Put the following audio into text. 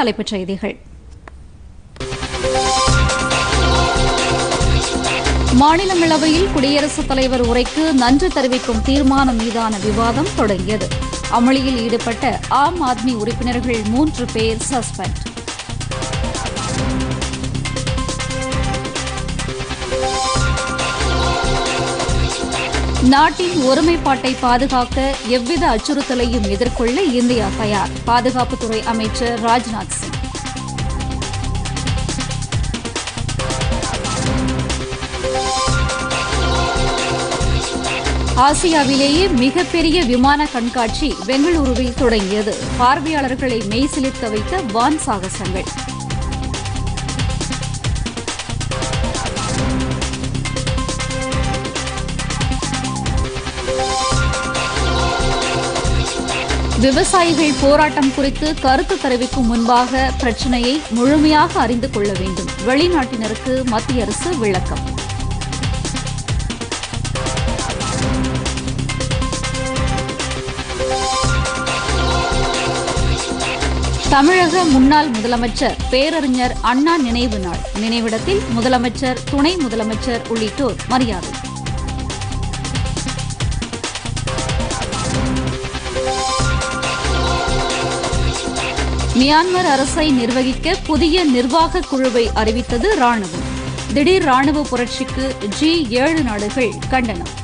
தலைப்புச் செய்திகள் மாநிலங்களவையில் குடியரசுத் தலைவர் உரைக்கு நன்றி தெரிவிக்கும் தீர்மானம் மீதான விவாதம் தொடங்கியது அமளியில் ஈடுபட்ட ஆம் ஆத்மி உறுப்பினர்கள் மூன்று பேர் சஸ்பெண்ட் நாட்டின் ஒருமைப்பாட்டை பாதுகாக்க எவ்வித அச்சுறுத்தலையும் எதிர்கொள்ள இந்தியா தயார் பாதுகாப்புத்துறை அமைச்சர் ராஜ்நாத் சிங் ஆசியாவிலேயே மிகப்பெரிய விமான கண்காட்சி பெங்களூருவில் தொடங்கியது பார்வையாளர்களை மெய்சிலிர்க்க வைத்த வான் சாகசங்கள் விவசாயிகள் போராட்டம் குறித்து கருத்து தெரிவிக்கும் முன்பாக பிரச்சினையை முழுமையாக அறிந்து கொள்ள வேண்டும் வெளிநாட்டினருக்கு மத்திய அரசு விளக்கம் தமிழக முன்னாள் முதலமைச்சர் பேரறிஞர் அண்ணா நினைவு நாள் நினைவிடத்தில் முதலமைச்சர் துணை முதலமைச்சர் உள்ளிட்டோர் மரியாதை மியான்மர் அரசை நிர்வகிக்க புதிய நிர்வாக குழுவை அறிவித்தது ராணுவம் திடீர் ராணுவ புரட்சிக்கு ஜி ஏழு நாடுகள் கண்டனம்